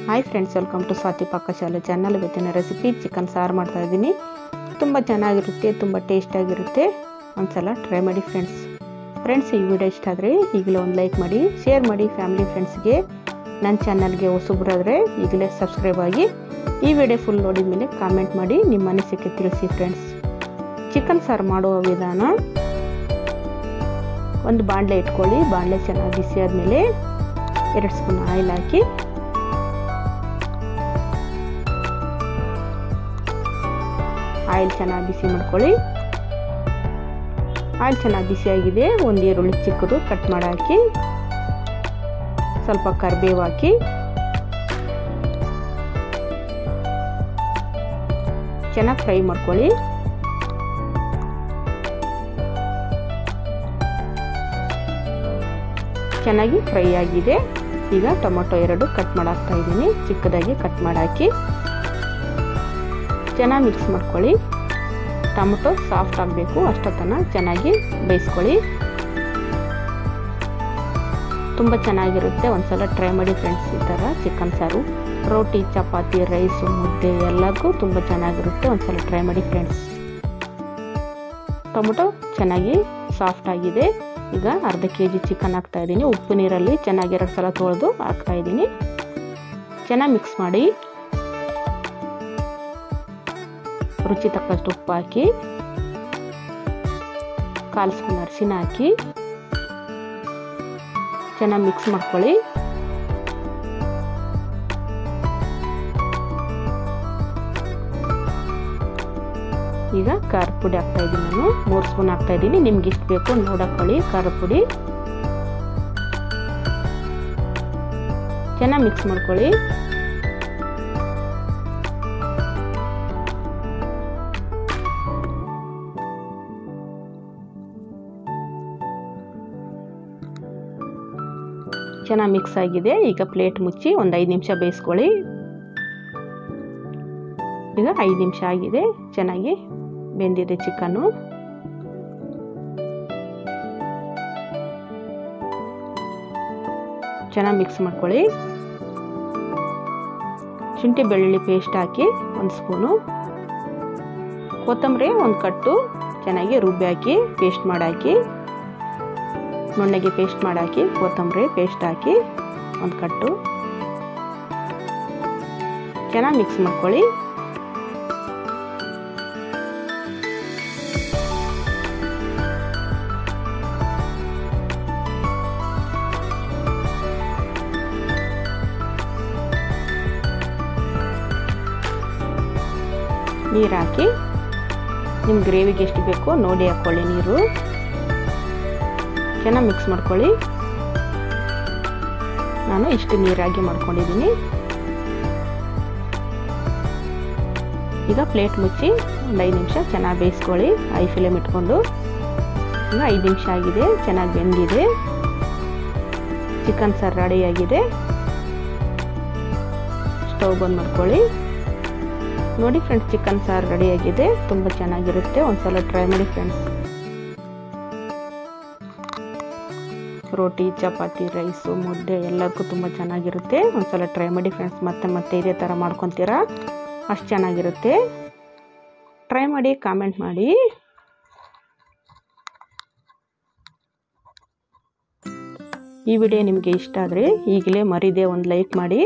hi friends welcome to Swathi Pakashale channel ಇವತ್ತಿನ recipe chicken ಸಾರು ಮಾಡ್ತಾ ಇದ್ದೀನಿ ತುಂಬ ಚೆನ್ನಾಗಿರುತ್ತೆ ತುಂಬ ಟೇಸ್ಟಾಗಿರುತ್ತೆ ಒಂದ್ಸಲ ಟ್ರೈ ಮಾಡಿ ಫ್ರೆಂಡ್ಸ್ ಫ್ರೆಂಡ್ಸ್ ಈ ವಿಡಿಯೋ ಇಷ್ಟ ಆದರೆ ಈಗಲೇ ಒಂದು ಲೈಕ್ ಮಾಡಿ ಶೇರ್ ಮಾಡಿ ಫ್ಯಾಮಿಲಿ ಫ್ರೆಂಡ್ಸ್ಗೆ ನನ್ನ ಚಾನಲ್ಗೆ ಹೊಸಬ್ರಾದರೆ ಈಗಲೇ ಸಬ್ಸ್ಕ್ರೈಬ್ ಆಗಿ ಈ ವಿಡಿಯೋ ಫುಲ್ ನೋಡಿದ ಮೇಲೆ ಕಾಮೆಂಟ್ ಮಾಡಿ ನಿಮ್ಮ ಅನಿಸಿಕೆ ತಿಳಿಸಿ ಫ್ರೆಂಡ್ಸ್ ಚಿಕನ್ ಸಾರು ಮಾಡುವ ವಿಧಾನ ಒಂದು ಬಾಣಲೆ ಇಟ್ಕೊಳ್ಳಿ ಬಾಣಲೆ ಚೆನ್ನಾಗಿ ಬಿಸಿ ಆದಮೇಲೆ ಎರಡು ಸ್ಪೂನ್ ಆಯಿಲ್ ಹಾಕಿ ಆಯಿಲ್ ಚೆನ್ನಾಗಿ ಬಿಸಿ ಮಾಡ್ಕೊಳ್ಳಿ ಆಯಿಲ್ ಚೆನ್ನಾಗಿ ಬಿಸಿಯಾಗಿದೆ ಒಂದು ಈರುಳ್ಳಿ ಚಿಕ್ಕದು ಕಟ್ ಮಾಡಿ ಹಾಕಿ ಸ್ವಲ್ಪ ಕರಿಬೇವು ಹಾಕಿ ಚೆನ್ನಾಗಿ ಫ್ರೈ ಮಾಡ್ಕೊಳ್ಳಿ ಚೆನ್ನಾಗಿ ಫ್ರೈ ಆಗಿದೆ ಈಗ ಟೊಮೊಟೊ ಎರಡು ಕಟ್ ಮಾಡಾಕ್ತಾ ಇದ್ದೀನಿ ಚಿಕ್ಕದಾಗಿ ಕಟ್ ಮಾಡಾಕಿ ಚೆನ್ನಾಗಿ ಮಿಕ್ಸ್ ಮಾಡ್ಕೊಳ್ಳಿ ಟೊಮೊಟೊ ಸಾಫ್ಟ್ ಆಗಬೇಕು ಅಷ್ಟೊತ್ತನ ಚೆನ್ನಾಗಿ ಬೇಯಿಸ್ಕೊಳ್ಳಿ ತುಂಬ ಚೆನ್ನಾಗಿರುತ್ತೆ ಒಂದ್ಸಲ ಟ್ರೈ ಮಾಡಿ ಫ್ರೆಂಡ್ಸ್ ಈ ಥರ ಚಿಕನ್ ಸಾರು ರೋಟಿ ಚಪಾತಿ ರೈಸು ಮುದ್ದೆ ಎಲ್ಲದಕ್ಕೂ ತುಂಬ ಚೆನ್ನಾಗಿರುತ್ತೆ ಒಂದ್ಸಲ ಟ್ರೈ ಮಾಡಿ ಫ್ರೆಂಡ್ಸ್ ಟೊಮೊಟೊ ಚೆನ್ನಾಗಿ ಸಾಫ್ಟ್ ಆಗಿದೆ ಈಗ ಅರ್ಧ ಕೆ ಜಿ ಚಿಕನ್ ಹಾಕ್ತಾ ಇದ್ದೀನಿ ಉಪ್ಪು ನೀರಲ್ಲಿ ಚೆನ್ನಾಗಿ ಎರಡು ಸಲ ತೊಳೆದು ಹಾಕ್ತಾ ಇದ್ದೀನಿ ಚೆನ್ನಾಗಿ ಮಿಕ್ಸ್ ಮಾಡಿ ರುಚಿ ತಕ್ಕಷ್ಟು ಉಪ್ಪು ಹಾಕಿ ಕಾಲು ಸ್ಪೂನ್ ಅರಿಶಿನ ಹಾಕಿ ಚೆನ್ನಾಗಿ ಮಿಕ್ಸ್ ಮಾಡ್ಕೊಳ್ಳಿ ಈಗ ಖಾರದ ಪುಡಿ ಹಾಕ್ತಾ ಇದ್ದೀನಿ ನಾನು ಮೂರು ಸ್ಪೂನ್ ಹಾಕ್ತಾ ಇದ್ದೀನಿ ನಿಮ್ಗೆ ಇಷ್ಟು ಬೇಕು ನೋಡಕೊಳ್ಳಿ ಖಾರದ ಪುಡಿ ಚೆನ್ನಾಗಿ ಮಿಕ್ಸ್ ಮಾಡ್ಕೊಳ್ಳಿ ಚೆನ್ನಾಗಿ ಮಿಕ್ಸ್ ಆಗಿದೆ ಈಗ ಪ್ಲೇಟ್ ಮುಚ್ಚಿ ಒಂದು ಐದು ನಿಮಿಷ ಬೇಯಿಸ್ಕೊಳ್ಳಿ ಈಗ ಐದು ನಿಮಿಷ ಆಗಿದೆ ಚೆನ್ನಾಗಿ ಬೆಂದಿದೆ ಚಿಕನ್ನು ಚೆನ್ನಾಗಿ ಮಿಕ್ಸ್ ಮಾಡ್ಕೊಳ್ಳಿ ಶುಂಠಿ ಬೆಳ್ಳುಳ್ಳಿ ಪೇಸ್ಟ್ ಹಾಕಿ ಒಂದು ಸ್ಪೂನು ಕೊತ್ತಂಬರಿ ಒಂದು ಕಟ್ಟು ಚೆನ್ನಾಗಿ ರುಬ್ಬಿ ಹಾಕಿ ಪೇಸ್ಟ್ ಮಾಡಾಕಿ ನುಣ್ಣಗೆ ಪೇಸ್ಟ್ ಮಾಡಾಕಿ ಕೊತ್ತಂಬರಿ ಪೇಸ್ಟ್ ಹಾಕಿ ಒಂದು ಕಟ್ಟು ಚೆನ್ನಾಗಿ ಮಿಕ್ಸ್ ಮಾಡ್ಕೊಳ್ಳಿ ನೀರು ಹಾಕಿ ನಿಮ್ಮ ಗ್ರೇವಿಗೆ ಎಷ್ಟು ಬೇಕೋ ನೋಡಿ ಹಾಕ್ಕೊಳ್ಳಿ ನೀರು ಚೆನ್ನಾಗಿ ಮಿಕ್ಸ್ ಮಾಡ್ಕೊಳ್ಳಿ ನಾನು ಇಷ್ಟು ನೀರಾಗಿ ಮಾಡ್ಕೊಂಡಿದ್ದೀನಿ ಈಗ ಪ್ಲೇಟ್ ಮುಚ್ಚಿ ಒಂದು ಐದು ನಿಮಿಷ ಚೆನ್ನಾಗಿ ಬೇಯಿಸ್ಕೊಳ್ಳಿ ಐ ಫ್ಲೇಮ್ ಇಟ್ಕೊಂಡು ಈಗ ಐದು ನಿಮಿಷ ಆಗಿದೆ ಚೆನ್ನಾಗಿ ಬೆಂದಿದೆ ಚಿಕನ್ ಸಾರು ರೆಡಿಯಾಗಿದೆ ಸ್ಟವ್ ಬಂದ್ ಮಾಡ್ಕೊಳ್ಳಿ ನೋಡಿ ಫ್ರೆಂಡ್ಸ್ ಚಿಕನ್ ಸಾರು ರೆಡಿಯಾಗಿದೆ ತುಂಬ ಚೆನ್ನಾಗಿರುತ್ತೆ ಒಂದ್ಸಲ ಟ್ರೈ ಮಾಡಿ ಫ್ರೆಂಡ್ಸ್ ರೋಟಿ ಚಪಾತಿ ರೈಸು ಮುದ್ದೆ ಎಲ್ಲದಕ್ಕೂ ತುಂಬ ಚೆನ್ನಾಗಿರುತ್ತೆ ಒಂದ್ಸಲ ಟ್ರೈ ಮಾಡಿ ಫ್ರೆಂಡ್ಸ್ ಮತ್ತೆ ಮತ್ತೆ ಇದೇ ಥರ ಮಾಡ್ಕೊತೀರಾ ಅಷ್ಟು ಚೆನ್ನಾಗಿರುತ್ತೆ ಟ್ರೈ ಮಾಡಿ ಕಾಮೆಂಟ್ ಮಾಡಿ ಈ ವಿಡಿಯೋ ನಿಮಗೆ ಇಷ್ಟ ಆದರೆ ಈಗಲೇ ಮರಿದೆ ಒಂದು ಲೈಕ್ ಮಾಡಿ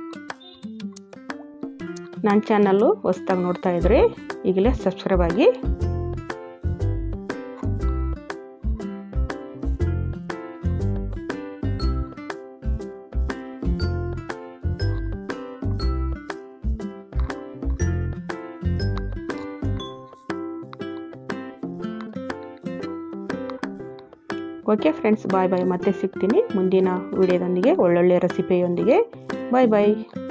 ನನ್ನ ಚಾನಲ್ಲು ಹೊಸ್ದಾಗಿ ನೋಡ್ತಾ ಇದ್ರೆ ಈಗಲೇ ಸಬ್ಸ್ಕ್ರೈಬ್ ಆಗಿ ಓಕೆ ಫ್ರೆಂಡ್ಸ್ ಬಾಯ್ ಬಾಯ್ ಮತ್ತೆ ಸಿಗ್ತೀನಿ ಮುಂದಿನ ವಿಡಿಯೋದೊಂದಿಗೆ ಒಳ್ಳೊಳ್ಳೆ ರೆಸಿಪಿಯೊಂದಿಗೆ ಬಾಯ್ ಬಾಯ್